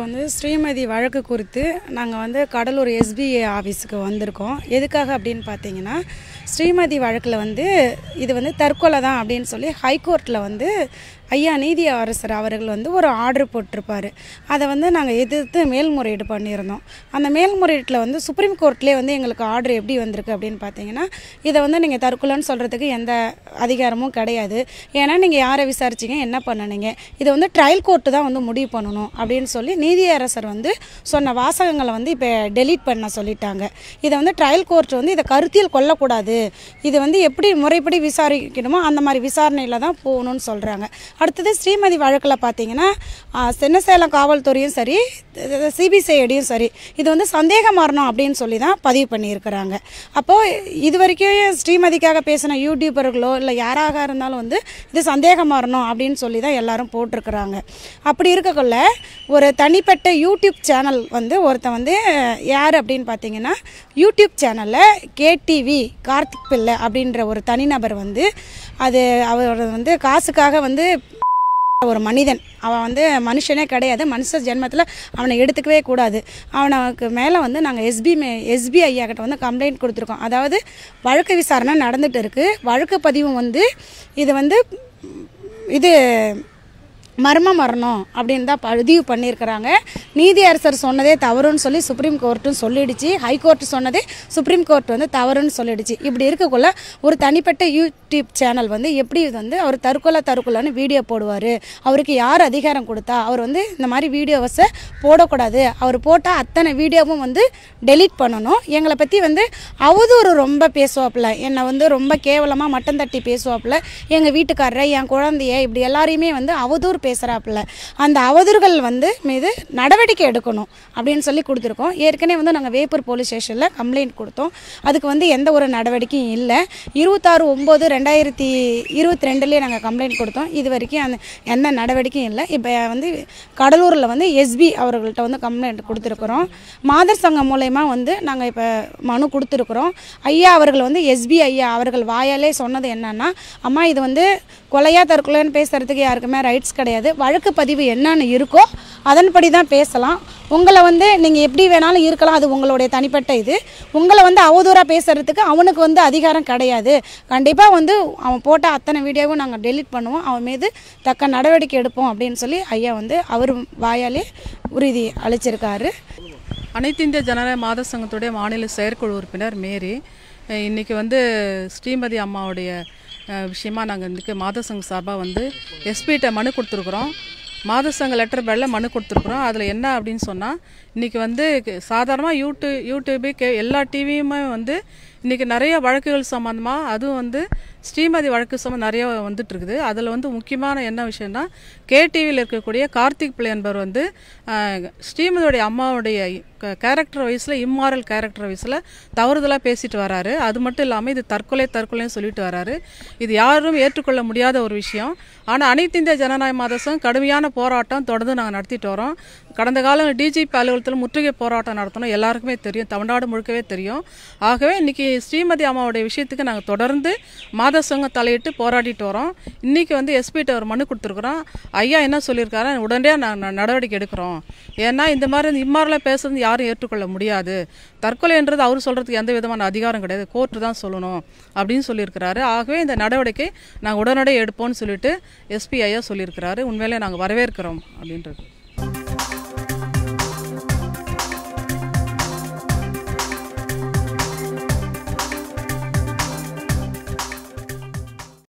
வந்து ஸ்ரீமதி வழக்கு குறித்து நாங்கள் வந்து கடலூர் எஸ்பிஐ ஆஃபீஸுக்கு வந்திருக்கோம் எதுக்காக அப்படின்னு பார்த்தீங்கன்னா ஸ்ரீமதி வழக்கில் வந்து இது வந்து தற்கொலை தான் அப்படின்னு சொல்லி ஹைகோர்ட்டில் வந்து ஐயா நீதி அரசர் அவர்கள் வந்து ஒரு ஆர்டர் போட்டிருப்பாரு அதை வந்து நாங்கள் எதிர்த்து மேல்முறையீடு பண்ணியிருந்தோம் அந்த மேல்முறையீட்டில் வந்து சுப்ரீம் கோர்ட்லேயே வந்து எங்களுக்கு ஆர்டர் எப்படி வந்திருக்கு அப்படின்னு பார்த்தீங்கன்னா இதை வந்து நீங்கள் தற்கொலைன்னு சொல்கிறதுக்கு எந்த அதிகாரமும் கிடையாது ஏன்னா நீங்கள் யாரை விசாரிச்சீங்க என்ன பண்ணுனீங்க இதை வந்து ட்ரையல் கோர்ட்டு தான் வந்து முடிவு பண்ணணும் அப்படின்னு சொல்லி நீதியரசர் வந்து சொன்ன வாசகங்களை வந்து இப்போ டெலீட் பண்ண சொல்லிட்டாங்க இதை வந்து ட்ரையல் கோர்ட் வந்து இதை கருத்தியல் கொள்ளக்கூடாது இது வந்து எப்படி முறைப்படி விசாரிக்கணுமோ அந்த மாதிரி விசாரணையில் தான் போகணும்னு சொல்கிறாங்க அடுத்தது ஸ்ரீமதி வழக்கில் பார்த்தீங்கன்னா ஆ, சின்னசேலம் காவல்துறையும் சரி சிபிசிஐடியும் சரி இது வந்து சந்தேக மரணம் அப்படின்னு சொல்லி தான் பதிவு பண்ணியிருக்கிறாங்க அப்போது இது வரைக்கும் ஸ்ரீமதிக்காக பேசின யூடியூபர்களோ இல்லை யாராக இருந்தாலும் வந்து இது சந்தேக மரணம் அப்படின்னு சொல்லி தான் எல்லாரும் போட்டிருக்கிறாங்க அப்படி இருக்கக்குள்ள ஒரு தனிப்பட்ட யூடியூப் சேனல் வந்து ஒருத்தன் வந்து யார் அப்படின்னு பார்த்தீங்கன்னா யூடியூப் சேனலில் கேடிவி கார்த்திக் பிள்ளை அப்படின்ற ஒரு தனிநபர் வந்து அது அவர் வந்து காசுக்காக வந்து ஒரு மனிதன் அவன் வந்து மனுஷனே கிடையாது மனுஷ ஜென்மத்தில் அவனை எடுத்துக்கவே கூடாது அவனுக்கு மேலே வந்து நாங்கள் எஸ்பி மே எஸ்பி ஐயா கிட்ட வந்து கம்ப்ளைண்ட் கொடுத்துருக்கோம் அதாவது வழக்கு விசாரணை நடந்துட்டு இருக்கு வழக்கு பதிவும் வந்து இது வந்து இது மர்ம மரணம் அப்படின்னு தான் பதிவு பண்ணியிருக்கிறாங்க நீதியரசர் சொன்னதே தவறுன்னு சொல்லி சுப்ரீம் கோர்ட்டும் சொல்லிடுச்சு ஹைகோர்ட் சொன்னதே சுப்ரீம் கோர்ட் வந்து தவறுன்னு சொல்லிடுச்சு இப்படி இருக்கக்குள்ள ஒரு தனிப்பட்ட யூடியூப் சேனல் வந்து எப்படி இது வந்து அவர் தற்கொலை தற்கொலைன்னு வீடியோ போடுவார் அவருக்கு யார் அதிகாரம் கொடுத்தா அவர் வந்து இந்த மாதிரி வீடியோஸை போடக்கூடாது அவர் போட்டால் அத்தனை வீடியோவும் வந்து டெலீட் பண்ணணும் எங்களை பற்றி வந்து அவதூறு ரொம்ப பேசுவாப்புல என்னை வந்து ரொம்ப கேவலமாக மட்டம் தட்டி பேசுவாப்புல எங்கள் வீட்டுக்காரரை என் குழந்தைய இப்படி எல்லாரையுமே வந்து அவதூறு பேசுகிறாப்புல அந்த அவதூறுகள் வந்து மீது நடவடிக்கை எடுக்கணும் அப்படின்னு சொல்லி கொடுத்துருக்கோம் ஏற்கனவே வந்து நாங்கள் வேப்பூர் போலீஸ் ஸ்டேஷனில் கம்ப்ளைண்ட் கொடுத்தோம் அதுக்கு வந்து எந்த ஒரு நடவடிக்கையும் இல்லை இருபத்தாறு ஒம்பது ரெண்டாயிரத்தி இருபத்தி ரெண்டுலேயே நாங்கள் கம்ப்ளைண்ட் கொடுத்தோம் இது வரைக்கும் அந்த எந்த நடவடிக்கையும் இல்லை இப்போ வந்து கடலூரில் வந்து எஸ்பி அவர்கள்ட்ட வந்து கம்ப்ளைண்ட் கொடுத்துருக்குறோம் மாதர் சங்கம் மூலயமா வந்து நாங்கள் இப்போ மனு கொடுத்துருக்குறோம் ஐயா அவர்கள் வந்து எஸ்பி ஐயா அவர்கள் வாயாலே சொன்னது என்னன்னா அம்மா இது வந்து கொலையா தற்கொலைன்னு பேசுறதுக்கு யாருக்குமே ரைட்ஸ் கிடையாது வழக்கு பதிவு என்னன்னு இருக்கோ அதன்படி தான் பேசலாம் உங்களை வந்து நீங்கள் எப்படி வேணாலும் இருக்கலாம் அது உங்களுடைய தனிப்பட்ட இது உங்களை வந்து அவதூறாக பேசுறதுக்கு அவனுக்கு வந்து அதிகாரம் கிடையாது கண்டிப்பாக வந்து அவன் போட்ட அத்தனை வீடியோவும் நாங்கள் டெலீட் பண்ணுவோம் அவன் மீது தக்க நடவடிக்கை எடுப்போம் அப்படின்னு சொல்லி ஐயா வந்து அவர் வாயாலே உறுதி அளிச்சிருக்காரு அனைத்து இந்திய ஜனநாயக மாத சங்கத்துடைய மாநில செயற்குழு உறுப்பினர் மேரி அஹ் இன்னைக்கு வந்து ஸ்ரீமதி அம்மாவுடைய அஹ், விஷயமா நாங்கள் இன்னைக்கு மாத சங்க சார்பாக வந்து எஸ்பிகிட்ட மனு கொடுத்துருக்குறோம் மாத சங்க லெட்டர் பேடில் மனு கொடுத்துருக்குறோம் அதில் என்ன அப்படின்னு சொன்னால் இன்றைக்கி வந்து சாதாரணமாக யூடியூ யூடியூபு கே எல்லா டிவியுமே வந்து இன்றைக்கி நிறைய வழக்குகள் சம்மந்தமாக அதுவும் வந்து ஸ்ரீமதி வழக்கு சம்மந்தம் நிறைய வந்துட்டு இருக்குது அதில் வந்து முக்கியமான என்ன விஷயம்னா கேடிவியில் இருக்கக்கூடிய கார்த்திக் பிள்ளை என்பவர் வந்து அஹ், ஸ்ரீமதியோடைய அம்மாவுடைய கேரக்டர் வயசில் இம்மாரல் கேரக்டர் வயசில் தவறுதலாக பேசிட்டு வராரு அது மட்டும் இல்லாமல் இது தற்கொலை தற்கொலைன்னு சொல்லிட்டு வராரு இது யாரும் ஏற்றுக்கொள்ள முடியாத ஒரு விஷயம் ஆனால் அனைத்து இந்திய ஜனநாயக மாதம் கடுமையான போராட்டம் தொடர்ந்து நாங்கள் நடத்திட்டு வரோம் கடந்த காலம் டிஜிபி அலுவலகத்தில் முற்றுகை போராட்டம் நடத்தணும் எல்லாருக்குமே தெரியும் தமிழ்நாடு முழுக்கவே தெரியும் ஆகவே இன்னைக்கு ஸ்ரீமதி அம்மாவுடைய விஷயத்துக்கு நாங்கள் தொடர்ந்து மாத சங்கம் தலையிட்டு போராடிட்டு வரோம் இன்னைக்கு வந்து எஸ்பிட்ட ஒரு மனு கொடுத்துருக்குறோம் ஐயா என்ன சொல்லியிருக்காரு உடனே நாங்கள் நடவடிக்கை எடுக்கிறோம் ஏன்னா இந்த மாதிரி இம்மாரில் பேசுறது யாரும் ஏற்றுக்கொள்ள முடியாது தற்கொலைன்றது அவர் சொல்கிறதுக்கு எந்த விதமான அதிகாரம் கிடையாது கோர்ட்டு தான் சொல்லணும் அப்படின்னு சொல்லியிருக்கிறாரு ஆகவே இந்த நடவடிக்கை நாங்கள் உடனடியாக எடுப்போம்னு சொல்லிட்டு எஸ்பி ஐயா சொல்லியிருக்கிறாரு உண்மையிலே நாங்கள் வரவேற்கிறோம் அப்படின்றது